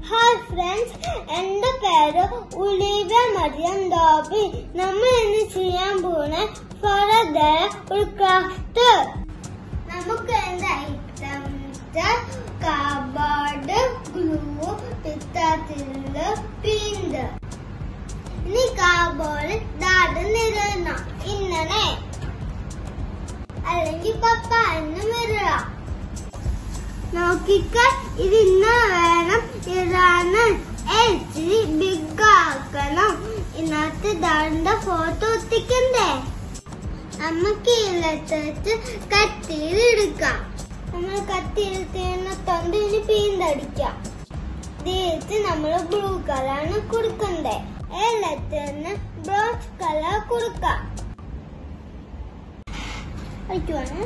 hi friends എന്റെ പേര് ഉലീബ Mariyam Dobby നമ്മൾ ഇന്ന് ചെയ്യാൻ പോകുന്ന ഫറദര ഒരു ക്രാഫ്റ്റ് നമുക്ക് എന്താ ഐറ്റംസ് കബോർഡ് ഗ്ലൂ പിത്താത്തില് പീന്ത് ഇനി കബോർഡ് ദാട് നിരണം ഇന്നനെ അല്ലെങ്കിൽ പപ്പ എന്ന് വരിക നോക്കിക്ക ഇത് ഇന്ന് വേണം ഇതാണ് ഇച്ചിരി ബിഗ് ആക്കണം ഇതിനകത്ത് ദാണ്ട ഫോട്ടോ ഒത്തിക്കണ്ടേ നമുക്ക് ഇതിലെടുത്ത് കത്തിയിൽ എടുക്കാം നമ്മൾ കത്തിയിൽ തീർന്ന തൊണ്ട് ഇനി പീന്തടിക്കാം ഇതിട്ട് നമ്മൾ ബ്ലൂ കളറാണ് കൊടുക്കണ്ടേ എല്ലാത്തിന് ബ്രോസ് കളർ കൊടുക്കാം അടിക്കുവാണ്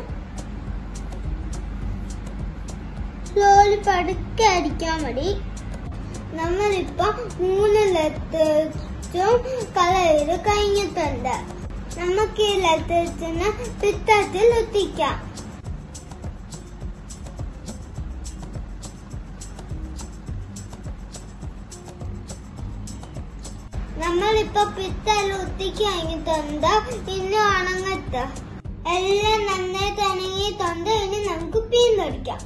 സ്ലോലി പതുക്കെ അടിക്കാൻ മതി നമ്മളിപ്പോ മൂന്ന് ലെറ്റേഴ്സും കളർ കഴിഞ്ഞിട്ടുണ്ട് നമുക്ക് ഈ ലെറ്റേഴ്സിന് പിത്തത്തിൽ ഒത്തിക്കാം നമ്മളിപ്പോ പിത്തൽ ഒത്തിക്ക് കഴിഞ്ഞിട്ടുണ്ട് ഇനി ഉണങ്ങത്ത് എല്ലാം നന്നായിട്ട് ഉണങ്ങിയിട്ടുണ്ട് ഇനി നമുക്ക് പീന്നടിക്കാം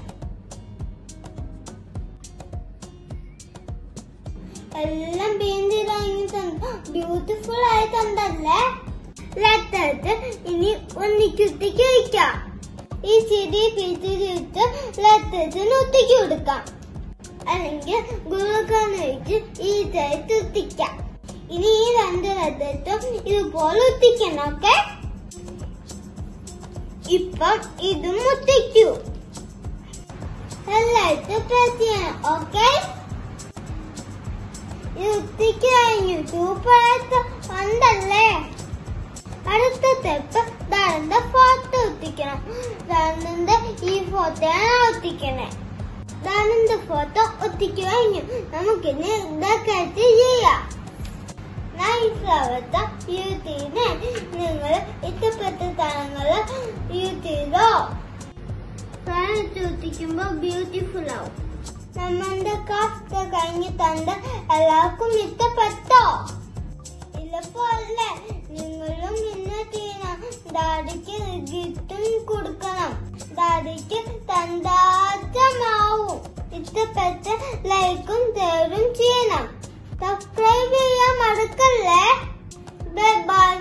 എല്ലാം പീന്തി കഴിഞ്ഞിട്ടുണ്ട് ബ്യൂട്ടിഫുൾ ആയിട്ടുണ്ടല്ലേ ലെറ്റേഴ്സ് ഇനി ഒന്നിക്കുത്തിക്ക് വയ്ക്കാം ഈ ചെടി പിടിച്ചിട്ട് ലെറ്റേഴ്സിന് ഒത്തിക്ക് കൊടുക്കാം അല്ലെങ്കിൽ ഗുരുക്കാന്ന് വെച്ച് ഈ ചേർത്ത് ഒത്തിക്കാം ഇനി ഈ രണ്ട് ലെറ്റേഴ്സും ഇതുപോലെ ഒത്തിക്കണം ഓക്കെ ഇപ്പം ഇതും ഒത്തിക്കൂ എല്ലായിട്ടും പ്രസ് ചെയ്യണം ഓക്കെ യുത്തിക്ക് കഴിഞ്ഞു സൂപ്പറായിട്ട് ഉണ്ടല്ലേ അടുത്ത സ്റ്റെപ്പ് ദാനന്റെ ഫോട്ടോ ഒത്തിക്കണം ദാനന്റെ ഈ ഫോട്ടോയാണ് ഒത്തിക്കണേ ദാനന്റെ ഫോട്ടോ ഒത്തിക്ക് കഴിഞ്ഞു നമുക്കിനി ഇതൊക്കെ ചെയ്യാം നൈസാവത്ത യൂട്യൂബിനെ നിങ്ങൾ ഇഷ്ടപ്പെട്ട സ്ഥലങ്ങള് യൂട്യൂബോ ഒത്തിക്കുമ്പോ ബ്യൂട്ടിഫുൾ ആവും നമ്മന്റെ ക്രാഫ്റ്റ് കഴിഞ്ഞിട്ടുണ്ട് എല്ലാവർക്കും ഇഷ്ടപ്പെട്ടോ ഇല്ലപ്പോലെ നിങ്ങളും ഇന്ന് ചെയ്യണം ഡാഡിക്ക് ഗിഫ്റ്റും കൊടുക്കണം ഡാഡിക്ക് സന്തോഷമാവും ഇഷ്ടപ്പെട്ട് ലൈക്കും ഷെയറും ചെയ്യണം സബ്സ്ക്രൈബ് ചെയ്യാൻ മറക്കല്ലേ ബൈ ബൈ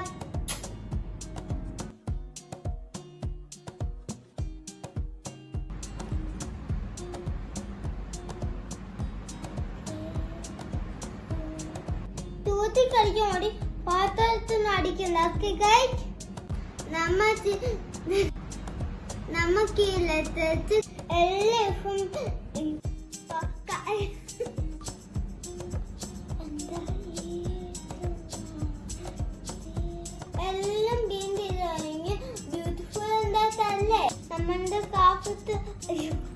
തൂത്തി കളിക്കാൻ വേണ്ടി പാത്രത്തിൽ അടിക്കണ്ട ഓക്കെ ഗൈസ് നമുക്ക് നമുക്ക് ഈ ലെറ്റേഴ്സ് എല്ലാവർക്കും എല്ലാം ബീൻ ചെയ്ത് കഴിഞ്ഞ് ബ്യൂട്ടിഫുൾ എന്താ തല്ലേ നമ്മളുടെ കാപ്പത്ത് അയ്യോ